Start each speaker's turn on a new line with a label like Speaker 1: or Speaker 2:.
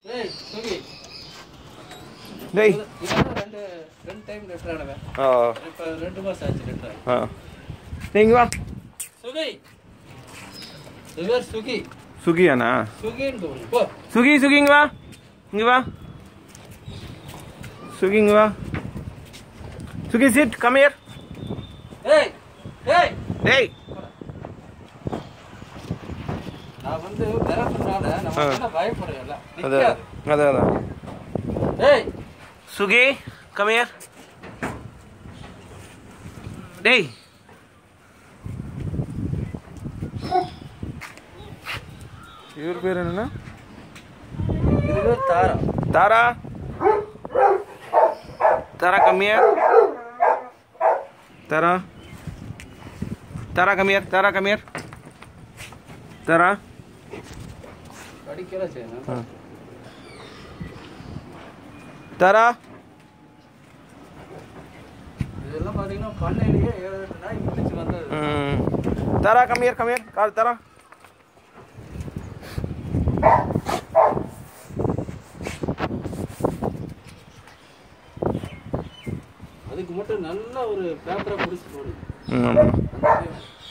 Speaker 1: ஏய் சுகி
Speaker 2: டேய்
Speaker 1: இதெல்லாம் ரெண்டு ரெண்டு டைம் லெட்டர் ஆனவன்
Speaker 2: ஆ
Speaker 1: இப்போ ரெண்டு மாசம் ஆச்சு லெட்டர்
Speaker 2: ஆ நீங்க வா
Speaker 1: சுகி இது பேர் சுகி
Speaker 2: சுகியாண்ணா
Speaker 1: சுகின்னு கூப்பிடு போ
Speaker 2: சுகி சுகி இங்க வா இங்க வா சுகி இங்க வா சுகி சிட் கம் ஹியர்
Speaker 1: ஏய் ஏய்
Speaker 2: டேய்
Speaker 1: நான் வந்து விரட்டுனால நம்ம
Speaker 2: ஆ.
Speaker 1: என்ன பயப்படுறேன்ல
Speaker 2: அது
Speaker 1: நிக்காது
Speaker 2: அதான் அதான்
Speaker 1: ஏய்
Speaker 2: சுகி கம் ஹியர் டேய் இவர் பேர் என்னன்னா
Speaker 1: இது பேர் Tara
Speaker 2: Tara Tara come here Tara Tara come here Tara come here Tara
Speaker 1: படிக்கலாம் செய்யணும்
Speaker 2: தாரா
Speaker 1: இதெல்லாம் பார்த்தீங்கன்னா பண்ணையிலேயே ஏழு எட்டு நாய் முடிச்சு வந்தது
Speaker 2: ம். Tara come here come here call Tara
Speaker 1: அதுக்கு மட்டும் நல்ல ஒரு பேப்பரை பிடிச்சி போடு
Speaker 2: ம் ஆமாம்
Speaker 1: அந்த